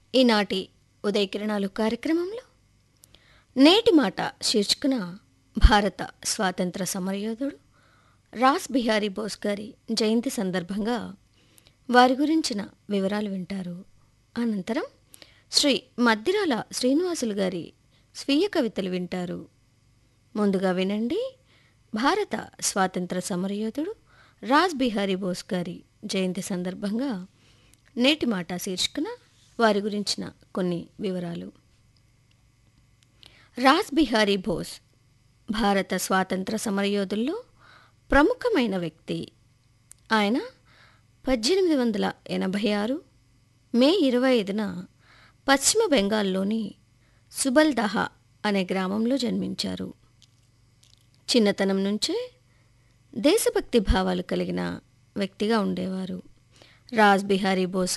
ఈనాటి ఉదయకిరణాలు కార్యక్రమంలో నేటి మాట శీర్షికన భారత స్వాతంత్ర సమరయోధుడు రాస్ బిహారీ బోస్ గారి జయంతి సందర్భంగా వారి గురించిన వివరాలు వింటారు అనంతరం శ్రీ మద్దిరాల శ్రీనివాసులు గారి స్వీయ కవితలు వింటారు ముందుగా వినండి భారత స్వాతంత్ర సమరయోధుడు రాజ్ బిహారీ బోస్ గారి జయంతి సందర్భంగా నేటి మాట శీర్షికన వారి గురించిన కొన్ని వివరాలు రాజ్ బిహారీ బోస్ భారత స్వాతంత్ర సమరయోధుల్లో ప్రముఖమైన వ్యక్తి ఆయన పద్దెనిమిది వందల ఎనభై ఆరు మే ఇరవై ఐదున పశ్చిమ బెంగాల్లోని సుబల్దహా అనే గ్రామంలో జన్మించారు చిన్నతనం నుంచే దేశభక్తి భావాలు కలిగిన వ్యక్తిగా ఉండేవారు రాజ్ బిహారీ బోస్